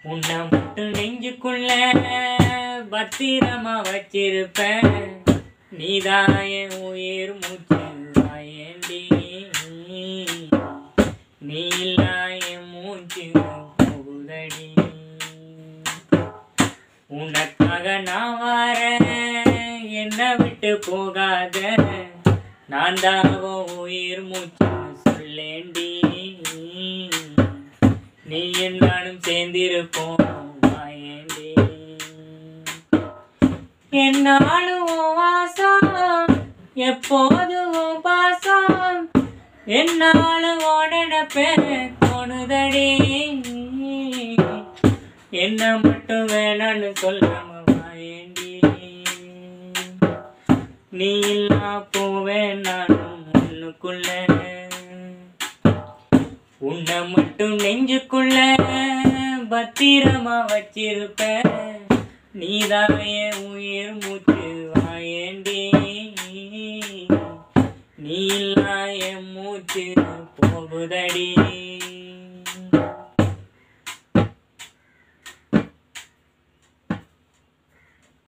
உன்னை மட்டும் நெஞ்சுக்குள்ள பத்திரமா வச்சிருப்பேன் நீதான் என் உயிர் மூச்சு வாயேண்டி நீ இல்லா என் மூச்சு போகுதடி உனக்காக நான் வாரேன் என்னை விட்டு போகாத நான் தான் உன் உயிர் மூச்சு சொல்லேண்டி நீ நானும் சேர்ந்திருப்போம் வாயேண்டி என்னாலும் உன் வாசம் எப்போதும் உன் பாசம் என்னாலும் ஓடனப்பே தோணுதடி என்ன மட்டும் வேணான்னு சொல்லாம வாயேண்டி நீ இல்லா போவேன் நானும் உன்னுக்குள்ள உன்னை மட்டும் நெஞ்சுக்குள்ள பத்திரமா வச்சிருப்பேன் நீதான் என் உயிர் மூச்சு வாயேண்டி நீ இல்லா என் மூச்சு போகுதடி